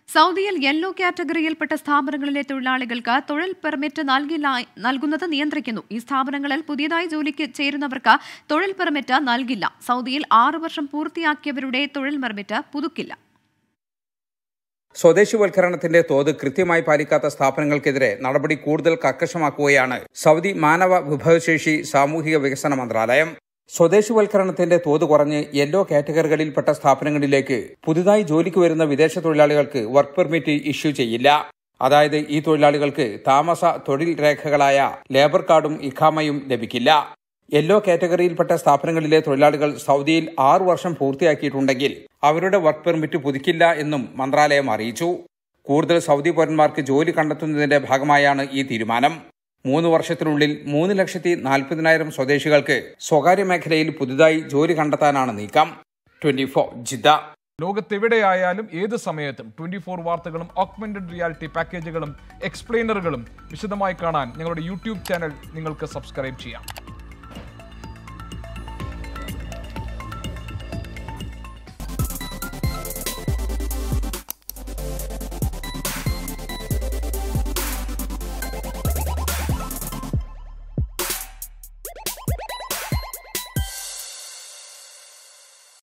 സൗദിയിൽ യെല്ലോ കാറ്റഗറിയിൽപ്പെട്ട സ്ഥാപനങ്ങളിലെ തൊഴിലാളികൾക്ക് തൊഴിൽ പെർമിറ്റ് നൽകില്ല നൽകുന്നത് നിയന്ത്രിക്കുന്നു ഈ സ്ഥാപനങ്ങളിൽ പുതിയതായി ജോലിക്ക് ചേരുന്നവർക്ക് തൊഴിൽ പെർമിറ്റ് നൽകില്ല സൗദിയിൽ ആറു വർഷം പൂർത്തിയാക്കിയവരുടെ തൊഴിൽ പെർമിറ്റ് പുതുക്കില്ല സ്വദേശിവൽക്കരണത്തിന്റെ തോത് കൃത്യമായി പാലിക്കാത്ത സ്ഥാപനങ്ങൾക്കെതിരെ നടപടി കൂടുതൽ കർക്കശമാക്കുകയാണ് സൗദി മാനവ വിഭവശേഷി സാമൂഹിക വികസന മന്ത്രാലയം സ്വദേശിവൽക്കരണത്തിന്റെ തോത് കുറഞ്ഞ് യെല്ലോ കാറ്റഗറികളിൽപ്പെട്ട സ്ഥാപനങ്ങളിലേക്ക് പുതുതായി ജോലിക്ക് വരുന്ന വിദേശ തൊഴിലാളികൾക്ക് വർക്ക് പെർമിറ്റ് ഇഷ്യൂ ചെയ്യില്ല അതായത് ഈ തൊഴിലാളികൾക്ക് താമസ തൊഴിൽ രേഖകളായ ലേബർ കാർഡും ഇഖാമയും ലഭിക്കില്ല യെല്ലോ കാറ്റഗറിയിൽപ്പെട്ട സ്ഥാപനങ്ങളിലെ തൊഴിലാളികൾ സൗദിയിൽ ആറു വർഷം പൂർത്തിയാക്കിയിട്ടുണ്ടെങ്കിൽ അവരുടെ വർക്ക് പെർമിറ്റ് പുതുക്കില്ല എന്നും മന്ത്രാലയം അറിയിച്ചു കൂടുതൽ സൗദി പൗരന്മാർക്ക് ജോലി കണ്ടെത്തുന്നതിന്റെ ഭാഗമായാണ് ഈ തീരുമാനം മൂന്ന് വർഷത്തിനുള്ളിൽ മൂന്ന് ലക്ഷത്തി നാൽപ്പതിനായിരം സ്വദേശികൾക്ക് സ്വകാര്യ മേഖലയിൽ പുതുതായി ജോലി കണ്ടെത്താനാണ് നീക്കം ട്വന്റി ഫോർ ജിദ്ദ ലോകത്തെവിടെയായാലും ഏത് സമയത്തും ട്വന്റി ഫോർ വാർത്തകളും ഓഗ്മെന്റഡ് റിയാലിറ്റി പാക്കേജുകളും എക്സ്പ്ലെയിനറുകളും വിശദമായി കാണാൻ ഞങ്ങളുടെ യൂട്യൂബ് ചാനൽ നിങ്ങൾക്ക് സബ്സ്ക്രൈബ് ചെയ്യാം